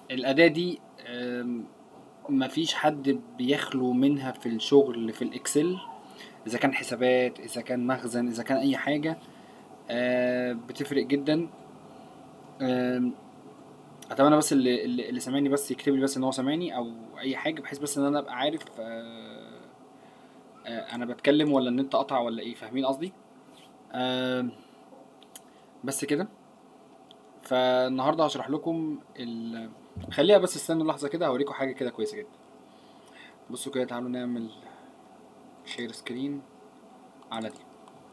الاداه دي آم، مفيش حد بيخلو منها في الشغل في الاكسل اذا كان حسابات اذا كان مخزن اذا كان اي حاجه آه، بتفرق جدا آم، اتمنى بس اللي اللي اللي سامعني بس يكتب لي بس ان هو سامعني او اي حاجه بحيث بس ان انا ابقى عارف آه، آه، انا بتكلم ولا النت قطع ولا ايه فاهمين قصدي آم، بس كده فالنهارده هشرح لكم ال... خليها بس استنوا لحظه كده هوريكم حاجه كده كويسه جدا بصوا كده تعالوا نعمل شير سكرين على دي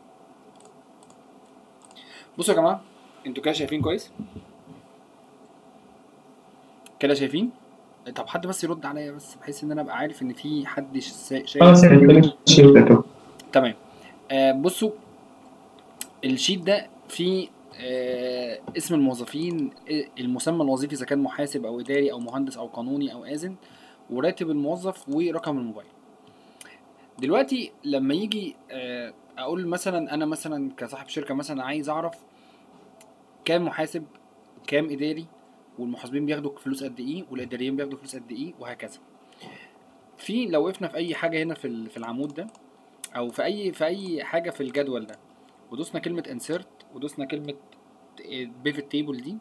بصوا يا جماعه انتوا كده شايفين كويس كده شايفين طب حد بس يرد عليا بس بحيث ان انا ابقى عارف ان في حد شا- شايف خلاص يعني خلينا نشيل ده تمام آه بصوا الشيت ده فيه آه اسم الموظفين آه، المسمى الوظيفي اذا كان محاسب او اداري او مهندس او قانوني او اذن وراتب الموظف ورقم الموبايل دلوقتي لما يجي آه اقول مثلا انا مثلا كصاحب شركه مثلا عايز اعرف كام محاسب كام اداري والمحاسبين بياخدوا فلوس قد ايه والاداريين بياخدوا فلوس قد ايه وهكذا في لو وقفنا في اي حاجه هنا في ال- في العمود ده او في اي في اي حاجه في الجدول ده ودوسنا كلمه انسيرت ودوسنا كلمه بيفت تيبل دي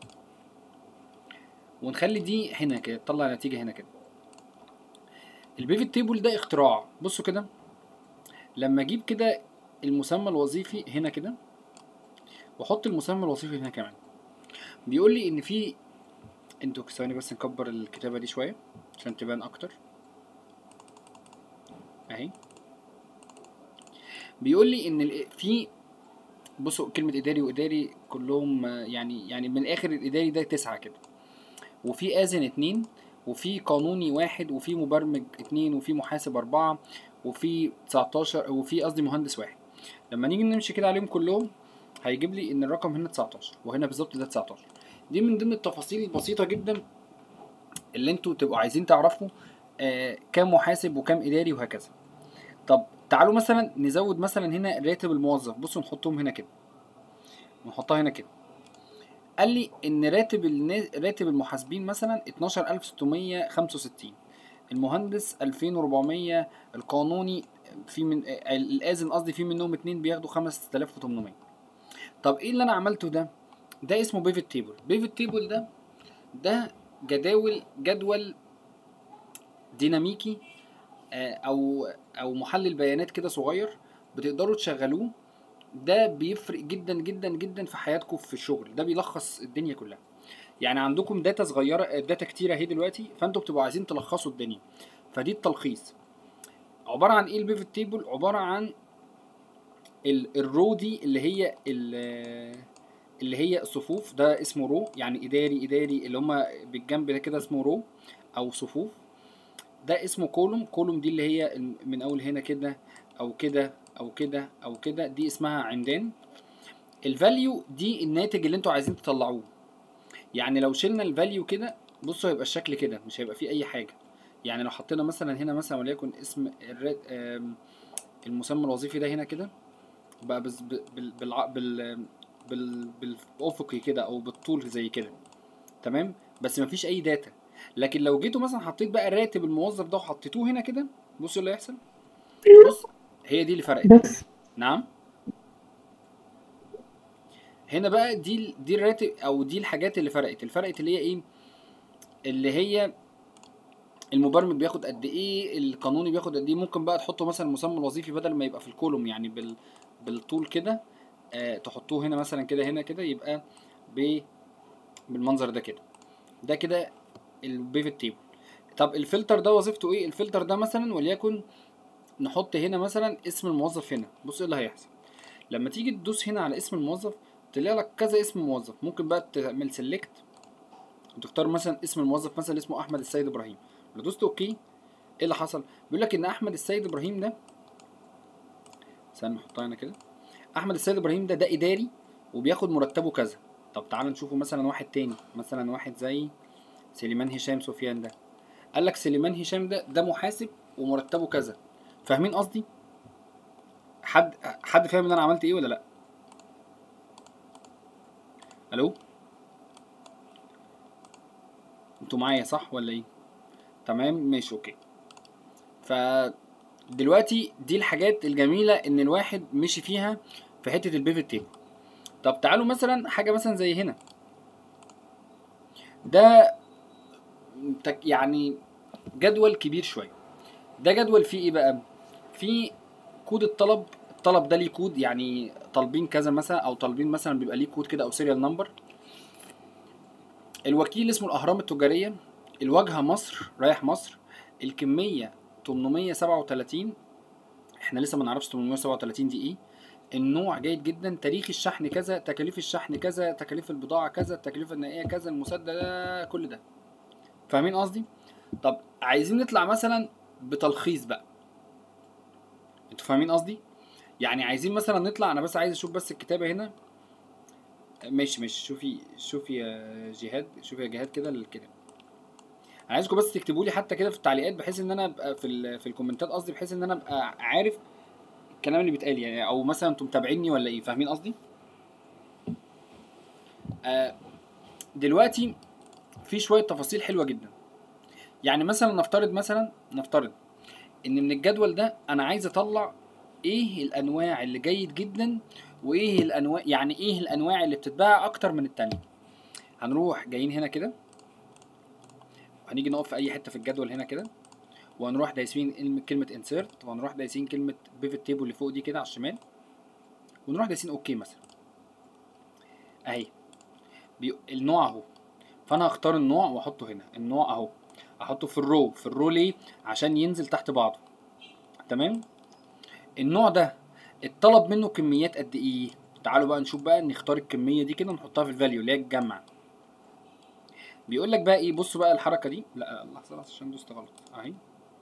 ونخلي دي هنا كده تطلع نتيجه هنا كده البيفت تيبل ده اختراع بصوا كده لما اجيب كده المسمى الوظيفي هنا كده واحط المسمى الوظيفي هنا كمان بيقول لي ان في انتوا ثواني بس نكبر الكتابه دي شويه عشان تبان اكتر اهي بيقول لي ان ال- في بصوا كلمة إداري وإداري كلهم آه، يعني يعني من الآخر الإداري ده تسعة كده وفي آذن اتنين وفي قانوني واحد وفي مبرمج اتنين وفي محاسب أربعة وفي 19 وفي قصدي مهندس واحد لما نيجي نمشي كده عليهم كلهم هيجيب لي إن الرقم هنا 19 وهنا بالظبط ده 19 دي من ضمن التفاصيل البسيطة جدا اللي انتوا تبقوا عايزين تعرفوا آه كام محاسب وكام إداري وهكذا طب تعالوا مثلا نزود مثلا هنا راتب الموظف بصوا نحطهم هنا كده ونحطها هنا كده قال لي ان راتب النا... راتب المحاسبين مثلا 12665 المهندس 2400 القانوني في من آه، الاذن قصدي في منهم اتنين بياخدوا 5800 طب ايه اللي انا عملته ده ده اسمه بيفت تيبل بيفت تيبل ده ده جداول جدول ديناميكي آه، او او محلل بيانات كده صغير بتقدروا تشغلوه ده بيفرق جدا جدا جدا في حياتكم في الشغل ده بيلخص الدنيا كلها يعني عندكم داتا صغيره آه، داتا كتيره اهي دلوقتي فانتوا بتبقوا عايزين تلخصوا الدنيا فدي التلخيص عباره عن ايه البيفت تيبل عباره عن ال- الرو دي اللي هي ال- اللي هي الصفوف ده اسمه رو يعني اداري اداري اللي هما بالجنب ده كده اسمه رو او صفوف ده اسمه كولوم كولوم دي اللي هي الم- من اول هنا كده او كده او كده او كده دي اسمها عمدان الفاليو دي الناتج اللي انتوا عايزين تطلعوه يعني لو شلنا الفاليو كده بصوا هيبقى الشكل كده مش هيبقى فيه اي حاجه يعني لو حطينا مثلا هنا مثلا وليكن اسم الرات آم، المسمى الوظيفي ده هنا كده بقى بز بال بال بال بال بالافقي كده او بالطول زي كده تمام بس مفيش اي داتا لكن لو جيتوا مثلا حطيت بقى راتب الموظف ده وحطيتوه هنا كده بصوا اللي هيحصل بص هي دي اللي فرقت بس نعم هنا بقى دي ال- دي الراتب او دي الحاجات اللي فرقت اللي فرقت اللي هي ايه اللي هي المبرمج بياخد قد ايه القانوني بياخد قد ايه ممكن بقى تحطوا مثلا المسمى الوظيفي بدل ما يبقى في الكولوم يعني بال بالطول كده آه تحطوه هنا مثلا كده هنا كده يبقى ب بالمنظر ده كده ده كده البيفت تيبل طب الفلتر ده وظيفته ايه الفلتر ده مثلا وليكن نحط هنا مثلا اسم الموظف هنا بص ايه اللي هيحصل لما تيجي تدوس هنا على اسم الموظف تلاقي لك كذا اسم موظف ممكن بقى تعمل سيلكت وتختار مثلا اسم الموظف مثلا اسمه احمد السيد ابراهيم لو دوست اوكي ايه اللي حصل بيقول لك ان احمد السيد ابراهيم ده استنى نحطها هنا كده احمد السيد ابراهيم ده ده اداري وبياخد مرتبه كذا طب تعال نشوفه مثلا واحد تاني مثلا واحد زي سليمان هشام سفيان ده قال لك سليمان هشام ده ده محاسب ومرتبه كذا فاهمين قصدي حد حد فاهم ان انا عملت ايه ولا لا الو انتوا معايا صح ولا ايه تمام ماشي اوكي ف دلوقتي دي الحاجات الجميله ان الواحد مشي فيها في حته البيفت تيبل طب تعالوا مثلا حاجه مثلا زي هنا ده تك- يعني جدول كبير شويه ده جدول فيه ايه بقى فيه كود الطلب الطلب ده ليه كود يعني طالبين كذا مثلا او طالبين مثلا بيبقى ليه كود كده او سيريال نمبر الوكيل اسمه الاهرام التجاريه الواجهه مصر رايح مصر الكميه 837 احنا لسه ما نعرفش 837 دي ايه النوع جيد جدا تاريخ الشحن كذا تكاليف الشحن كذا تكاليف البضاعه كذا التكلفه النهائيه كذا المسدد ده كل ده فاهمين قصدي طب عايزين نطلع مثلا بتلخيص بقى انتوا فاهمين قصدي يعني عايزين مثلا نطلع انا بس عايز اشوف بس الكتابه هنا ماشي ماشي شوفي شوفي يا جهاد شوفي يا جهاد كده الكلام انا عايزكم بس تكتبوا لي حتى كده في التعليقات بحيث ان انا ابقى في ال- في الكومنتات قصدي بحيث ان انا ابقى عارف الكلام اللي بيتقال يعني او مثلا انتم متابعيني ولا ايه فاهمين قصدي آه دلوقتي في شويه تفاصيل حلوه جدا يعني مثلا نفترض مثلا نفترض ان من الجدول ده انا عايز اطلع ايه الانواع اللي جيد جدا وايه الانواع يعني ايه الانواع اللي بتتباع اكتر من التانية هنروح جايين هنا كده وهنيجي نقف في اي حته في الجدول هنا كده وهنروح دايسين كلمة- كلمه انسيرت وهنروح دايسين كلمه بيفت تيبل اللي فوق دي كده على الشمال ونروح دايسين اوكي مثلا اهي بي... النوع اهو فانا هختار النوع واحطه هنا النوع اهو احطه في الرو في الرو ليه عشان ينزل تحت بعضه تمام النوع ده اتطلب منه كميات قد ايه تعالوا بقى نشوف بقى نختار الكميه دي كده نحطها في الفاليو اللي هي الجمع بيقول لك بقى ايه بصوا بقى الحركه دي لا لحظه لحظه عشان دوست غلط اهي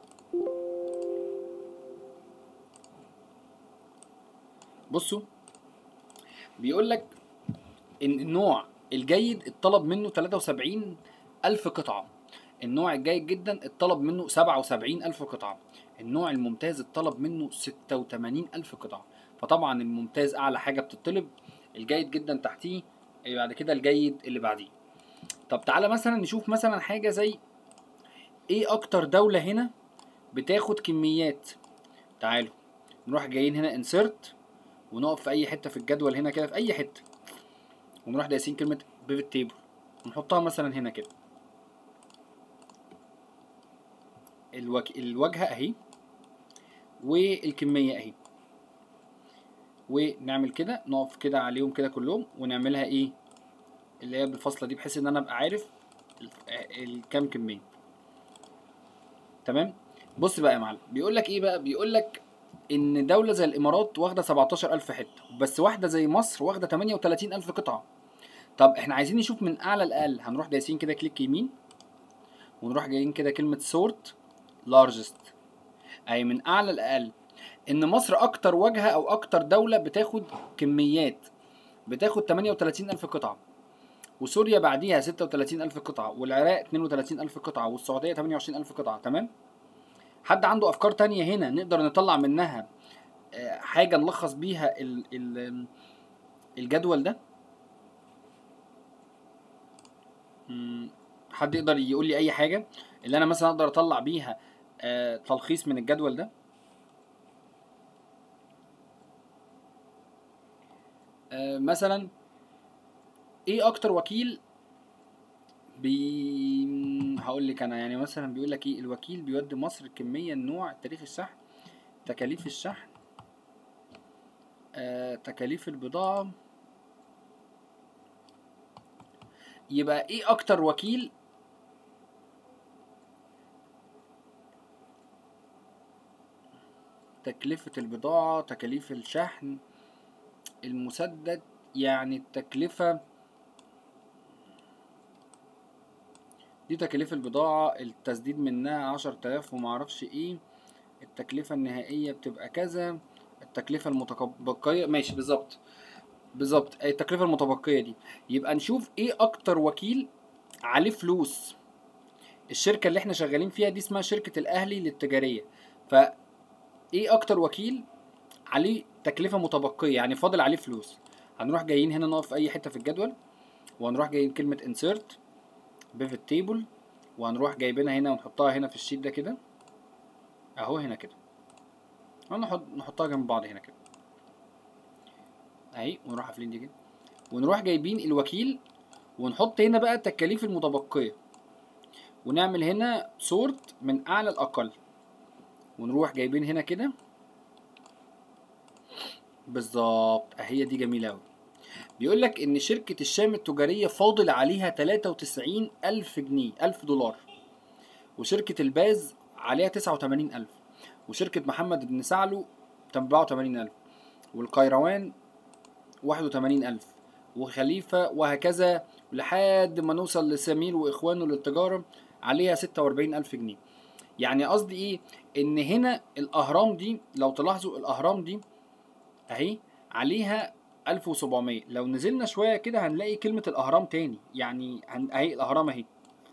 بصوا بيقول لك ان النوع الجيد اتطلب منه 73 ألف قطعة النوع الجيد جدا اتطلب منه 77 ألف قطعة النوع الممتاز اتطلب منه 86 ألف قطعة فطبعا الممتاز أعلى حاجة بتطلب الجيد جدا تحتيه بعد كده الجيد اللي بعديه طب تعالى مثلا نشوف مثلا حاجة زي ايه اكتر دولة هنا بتاخد كميات تعالوا نروح جايين هنا انسرت ونقف في اي حتة في الجدول هنا كده في اي حتة ونروح دايسين كلمة بيفت تيبل ونحطها مثلا هنا كده الوك... الواجهة اهي والكمية اهي ونعمل كده نقف كده عليهم كده كلهم ونعملها ايه اللي هي بالفاصلة دي بحيث ان انا ابقى عارف ال- الكام كمية تمام بص بقى يا معلم بيقول لك ايه بقى بيقول لك ان دولة زي الامارات واخدة 17000 حتة بس واحدة زي مصر واخدة 38000 قطعة طب احنا عايزين نشوف من اعلى لاقل هنروح دايسين كده كليك يمين ونروح جايين كده كلمة سورت لارجست اي من اعلى لاقل ان مصر اكتر واجهة او اكتر دولة بتاخد كميات بتاخد 38000 قطعة وسوريا بعديها 36000 قطعة والعراق 32000 قطعة والسعودية 28000 قطعة تمام حد عنده افكار تانية هنا نقدر نطلع منها آه، حاجة نلخص بيها ال ال الجدول ده مم، حد يقدر يقول لي اي حاجة اللي انا مثلا اقدر اطلع بيها آه، تلخيص من الجدول ده آه، مثلا ايه اكتر وكيل بي هقول لك انا يعني مثلا بيقول لك ايه الوكيل بيودي مصر الكميه النوع تاريخ الشحن تكاليف الشحن آه، تكاليف البضاعه يبقى ايه اكتر وكيل تكلفة البضاعة تكاليف الشحن المسدد يعني التكلفة دي تكاليف البضاعة التسديد منها عشر تلاف ومعرفش ايه التكلفة النهائية بتبقى كذا التكلفة المتبقية ماشي بالظبط بالظبط التكلفة المتبقية دي يبقى نشوف ايه اكتر وكيل عليه فلوس الشركة اللي احنا شغالين فيها دي اسمها شركة الاهلي للتجارية ف ايه اكتر وكيل عليه تكلفة متبقية يعني فاضل عليه فلوس هنروح جايين هنا نقف في اي حتة في الجدول وهنروح جايين كلمة insert pivot table وهنروح جايبينها هنا ونحطها هنا في الشيت ده كده اهو هنا كده هنحط نحطها جنب بعض هنا كده اهي ونروح قافلين دي كده ونروح جايبين الوكيل ونحط هنا بقى التكاليف المتبقيه ونعمل هنا سورت من اعلى الاقل ونروح جايبين هنا كده بالظبط اهي دي جميله قوي بيقول لك ان شركه الشام التجاريه فاضل عليها 93 الف جنيه الف دولار وشركه الباز عليها 89 الف وشركه محمد بن سعلو 84 الف والقيروان 81 الف وخليفه وهكذا لحد ما نوصل لسمير واخوانه للتجاره عليها 46 الف جنيه يعني قصدي ايه ان هنا الاهرام دي لو تلاحظوا الاهرام دي اهي عليها 1700 لو نزلنا شويه كده هنلاقي كلمه الاهرام تاني يعني هن... اهي الاهرام اهي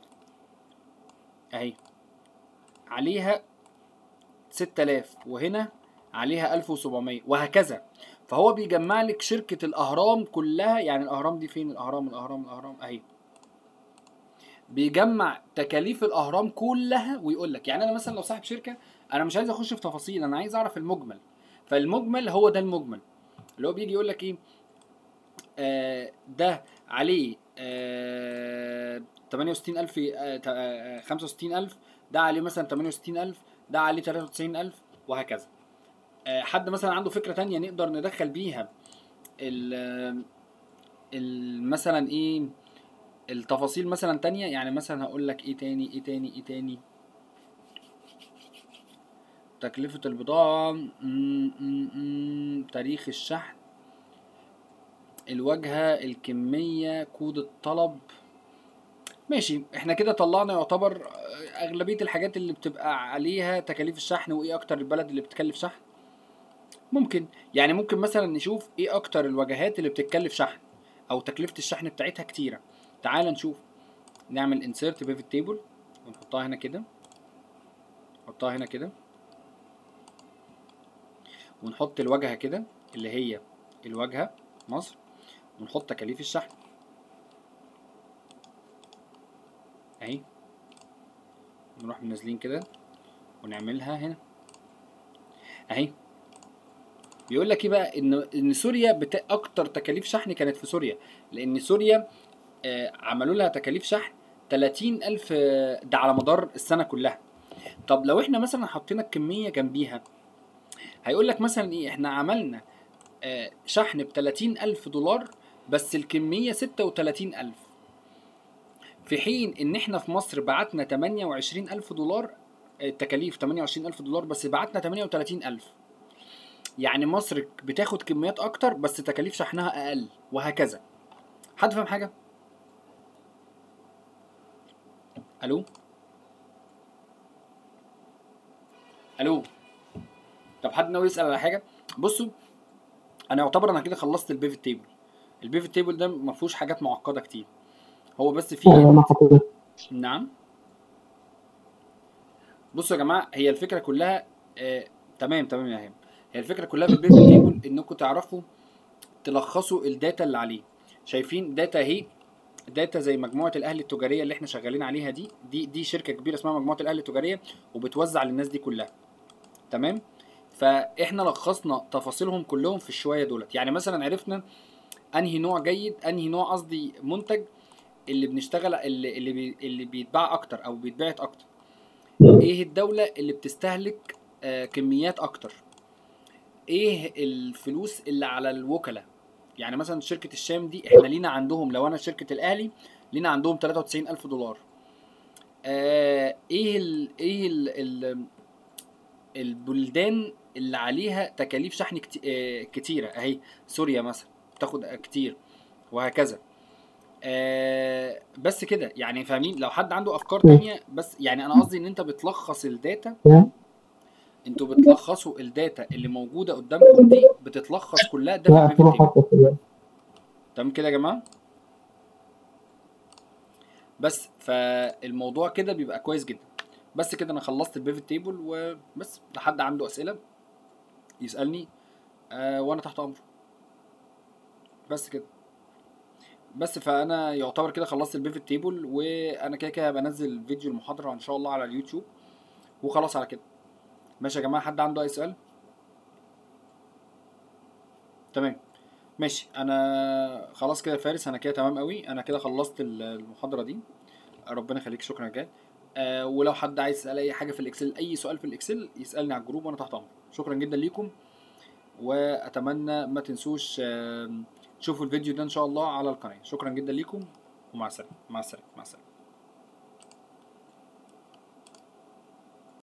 اهي عليها 6000 وهنا عليها 1700 وهكذا فهو بيجمع لك شركه الاهرام كلها يعني الاهرام دي فين الاهرام الاهرام الاهرام اهي بيجمع تكاليف الاهرام كلها ويقول لك يعني انا مثلا لو صاحب شركه انا مش عايز اخش في تفاصيل انا عايز اعرف المجمل فالمجمل هو ده المجمل اللي هو بيجي يقول لك ايه آه ده عليه آه 68000 آه آه 65000 ده عليه مثلا 68000 ده عليه 93000 وهكذا آه حد مثلا عنده فكره تانية نقدر ندخل بيها ال ال مثلا ايه التفاصيل مثلا تانية يعني مثلا هقول لك ايه تاني ايه تاني ايه تاني تكلفة البضاعة م- م- م- تاريخ الشحن الواجهة الكمية كود الطلب ماشي احنا كده طلعنا يعتبر آه، اغلبية الحاجات اللي بتبقى عليها تكاليف الشحن وايه اكتر البلد اللي بتكلف شحن ممكن يعني ممكن مثلا نشوف ايه اكتر الواجهات اللي بتتكلف شحن او تكلفة الشحن بتاعتها كتيرة تعال نشوف نعمل insert pivot table ونحطها هنا كده نحطها هنا كده ونحط الواجهة كده اللي هي الواجهة مصر ونحط تكاليف الشحن اهي نروح منزلين كده ونعملها هنا اهي بيقول لك ايه بقى ان ان سوريا بتا... اكتر تكاليف شحن كانت في سوريا لان سوريا آه عملوا لها تكاليف شحن 30 الف ده على مدار السنه كلها طب لو احنا مثلا حطينا الكميه جنبيها هيقول لك مثلا ايه احنا عملنا آه شحن ب 30 الف دولار بس الكميه 36 الف في حين ان احنا في مصر بعتنا 28 الف دولار التكاليف 28 الف دولار بس بعتنا 38 الف يعني مصر بتاخد كميات اكتر بس تكاليف شحنها اقل وهكذا حد فاهم حاجه الو الو طب حد ناوي يسال على حاجه بصوا انا يعتبر انا كده خلصت البيفت تيبل البيفت تيبل ده ما فيهوش حاجات معقده كتير هو بس فيه ايوه مع حضرتك نعم بصوا يا جماعه هي الفكره كلها آه تمام تمام يا هيم هي الفكره كلها في البيفت تيبل انكم تعرفوا تلخصوا الداتا اللي عليه شايفين داتا اهي داتا زي مجموعه الاهلي التجاريه اللي احنا شغالين عليها دي دي دي شركه كبيره اسمها مجموعه الاهلي التجاريه وبتوزع للناس دي كلها تمام فاحنا لخصنا تفاصيلهم كلهم في الشويه دولت يعني مثلا عرفنا انهي نوع جيد انهي نوع قصدي منتج اللي بنشتغل اللي اللي, بي اللي بيتباع اكتر او بيتباعت اكتر ايه الدوله اللي بتستهلك آه كميات اكتر ايه الفلوس اللي على الوكلاء يعني مثلا شركه الشام دي احنا لينا عندهم لو انا شركه الاهلي لينا عندهم 93 الف دولار آه ايه ال ايه ال ال البلدان اللي عليها تكاليف شحن كت- آه، كتيره اهي سوريا مثلا بتاخد كتير وهكذا آه بس كده يعني فاهمين لو حد عنده افكار تانية بس يعني انا قصدي ان انت بتلخص الداتا تمام انتوا بتلخصوا الداتا اللي موجوده قدامكم دي بتتلخص كلها ده لا في في البيفت تيبل محطة كده تمام كده يا جماعه بس فالموضوع كده بيبقى كويس جدا بس كده انا خلصت البيفت تيبل وبس لو حد عنده اسئله يسالني آه وانا تحت امره بس كده بس فانا يعتبر كده خلصت البيفت تيبل وانا كده كده هبقى انزل فيديو المحاضره ان شاء الله على اليوتيوب وخلاص على كده ماشي يا جماعه حد عنده اي سؤال تمام ماشي انا خلاص كده يا فارس انا كده تمام قوي انا كده خلصت ال- المحاضره دي ربنا يخليك شكرا جدا آه ولو حد عايز يسال اي حاجه في الاكسل اي سؤال في الاكسل يسالني على الجروب وانا تحت امرك شكرا جدا ليكم واتمنى ما تنسوش آه تشوفوا الفيديو ده ان شاء الله على القناه شكرا جدا ليكم ومع السلامه مع السلامه مع السلامه